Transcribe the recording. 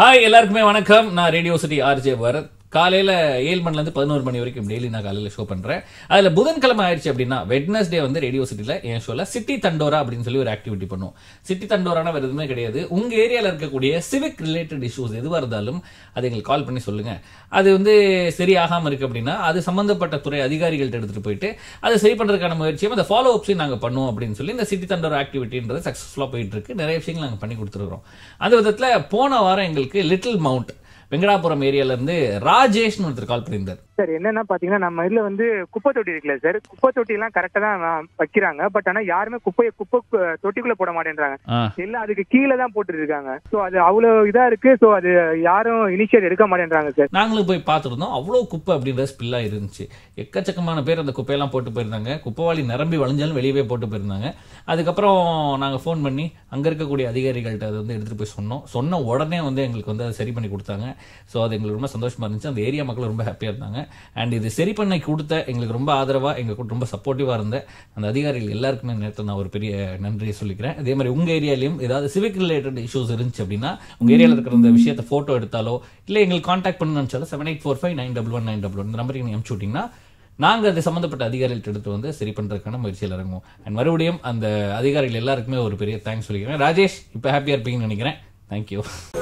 hi எல்லாருக்குமே வணக்கம் நான் ரேடியோ சிட்டி ஆர்ஜே பரத் காலையில ஏழு மணில இருந்து பதினோரு மணி வரைக்கும் டெய்லி நான் காலையில ஷோ பண்றேன் அதுல புதன்கிழமை ஆயிடுச்சு அப்படின்னா வெட்னஸ்டே வந்து ரேடியோ சிட்டில என் ஷோல சிட்டி தண்டோரா அப்படின்னு சொல்லி ஒரு ஆக்டிவிட்டி பண்ணுவோம் சிட்டி தண்டோரான வேற எதுவுமே கிடையாது உங்க ஏரியால இருக்கக்கூடிய சிவிக் ரிலேட்டட் இஷ்யூஸ் எதுவா இருந்தாலும் அது எங்களுக்கு கால் பண்ணி சொல்லுங்க அது வந்து சரியாகாம இருக்கு அப்படின்னா அது சம்பந்தப்பட்ட துறை அதிகாரிகள்ட்ட எடுத்துட்டு போயிட்டு அதை சரி பண்றதுக்கான முயற்சியும் அந்த ஃபாலோ அப்ஸையும் நாங்க பண்ணுவோம் அப்படின்னு சொல்லி இந்த சிட்டி தண்டோரா ஆக்டிவிட்டின்றது சக்சஸ்ஃபுல்லா போயிட்டு இருக்கு நிறைய விஷயங்கள் நாங்க பண்ணி கொடுத்துருக்கோம் அந்த விதத்துல போன வாரம் எங்களுக்கு லிட்டில் மவுண்ட் வெங்கடாபுரம் ஏரியால இருந்து ராஜேஷ்னு ஒருத்தர் கால் பண்ணியிருந்தார் சார் என்னன்னா பாத்தீங்கன்னா நம்ம இதுல வந்து குப்பை தொட்டி இருக்குல்ல சார் குப்பை தொட்டி எல்லாம் கரெக்டா தான் வ- வைக்கிறாங்க பட் ஆனா யாருமே குப்பையை குப்பை கு- தொட்டிக்குள்ள போட மாட்டேன்றாங்க ஆ எல்லாம் அதுக்கு கீழே தான் போட்டுட்டு இருக்காங்க சோ அது அவ்வளவு இதா இருக்கு சோ அது யாரும் இனிஷியேட் எடுக்க மாட்டேன்றாங்க சார் நாங்களும் போய் பார்த்துருந்தோம் அவ்வளோ குப்பை அப்படின்ற ஸ்பில்லாக இருந்துச்சு எக்கச்சக்கமான பேர் அந்த குப்பையெல்லாம் போட்டு போயிருந்தாங்க குப்பைவாளி நிரம்பி வழிஞ்சாலும் வெளியவே போட்டு போயிருந்தாங்க அதுக்கப்புறம் நாங்கள் ஃபோன் பண்ணி அங்கே இருக்கக்கூடிய அதிகாரிகள்ட்ட அதை வந்து எடுத்துகிட்டு போய் சொன்னோம் சொன்ன உடனே வந்து எங்களுக்கு வந்து அதை சரி பண்ணி கொடுத்தாங்க ஸோ அது எங்களுக்கு ரொம்ப சந்தோஷமா இருந்துச்சு அந்த ஏரியா மக்கள் ரொம்ப ஹாப்பியாக இருந்தாங்க அண்ட் இது சரி பண்ணி கொடுத்த எங்களுக்கு ரொம்ப ஆதரவாக எங்களுக்கு ரொம்ப சப்போர்ட்டிவாக இருந்த அந்த அதிகாரிகள் எல்லாருக்குமே நேரத்தில் நான் ஒரு பெரிய நன்றியை சொல்லிக்கிறேன் அதே மாதிரி உங்கள் ஏரியாலையும் ஏதாவது சிவிக் ரிலேட்டட் இஷ்யூஸ் இருந்துச்சு அப்படின்னா உங்கள் ஏரியாவில் இருக்கிற இந்த விஷயத்தை ஃபோட்டோ எடுத்தாலோ இல்லை எங்களுக்கு காண்டாக்ட் பண்ண நினச்சாலும் seven eight four five nine double one nine double one இந்த நம்பருக்கு நீங்கள் அனுப்பிச்சு விட்டிங்கன்னா நாங்கள் அது சம்மந்தப்பட்ட அதிகாரிகள்ட்ட எடுத்து வந்து சரி பண்ணுறதுக்கான முயற்சியில் இறங்குவோம் அண்ட் மறுபடியும் அந்த அதிகாரிகள் எல்லாருக்குமே ஒரு பெரிய தேங்க்ஸ் சொல்லிக்கிறேன் ராஜேஷ் இப்போ ஹாப்பியாக இருப்பீங்கன்னு நினைக்கிறேன் தேங்க்யூ